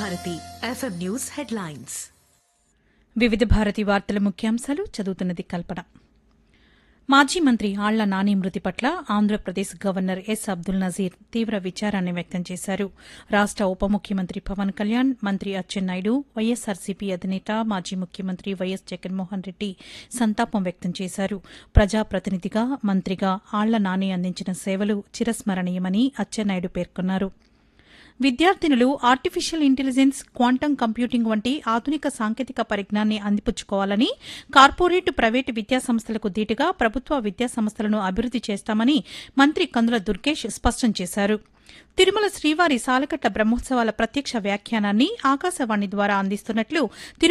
Bharati FM news headlines వివిధ భారతి వార్తల ముఖ్యాంశాలు చదువుతున్నది కల్పన మాజీ మంత్రి ఆళ్ల నాని మృతి పట్ల ఆంధ్రప్రదేశ్ గవర్నర్ ఎస్ అబ్దుల్ నజీర్ తీవ్ర విచారాన్ని వ్యక్తం చేశారు రాష్ట ఉప ముఖ్యమంత్రి పవన్ కళ్యాణ్ మంత్రి అచ్చెన్నాయుడు వైఎస్సార్సీపీ అధినేత మాజీ ముఖ్యమంత్రి వైఎస్ జగన్మోహన్ రెడ్డి సంతాపం వ్యక్తం చేశారు ప్రజాప్రతినిధిగా మంత్రిగా ఆళ్ల నాని అందించిన సేవలు చిరస్మరణీయమని అచ్చెన్నాయుడు పేర్కొన్నారు విద్యార్థినులు ఆర్టిఫిషియల్ ఇంటెలిజెన్స్ క్వాంటం కంప్యూటింగ్ వంటి ఆధునిక సాంకేతిక పరిజ్ఞాన్ని అందిపుచ్చుకోవాలని కార్పొరేట్ ప్రైవేటు విద్యాసంస్థలకు ధీటుగా ప్రభుత్వ విద్యాసంస్థలను అభివృద్ది చేస్తామని మంత్రి కందుల దుర్గేష్ స్పష్టం చేశారు తిరుమల శ్రీవారి సాలకట్ల బ్రహ్మోత్సవాల ప్రత్యక్ష వ్యాఖ్యానాన్ని ఆకాశవాణి ద్వారా అందిస్తున్నట్లు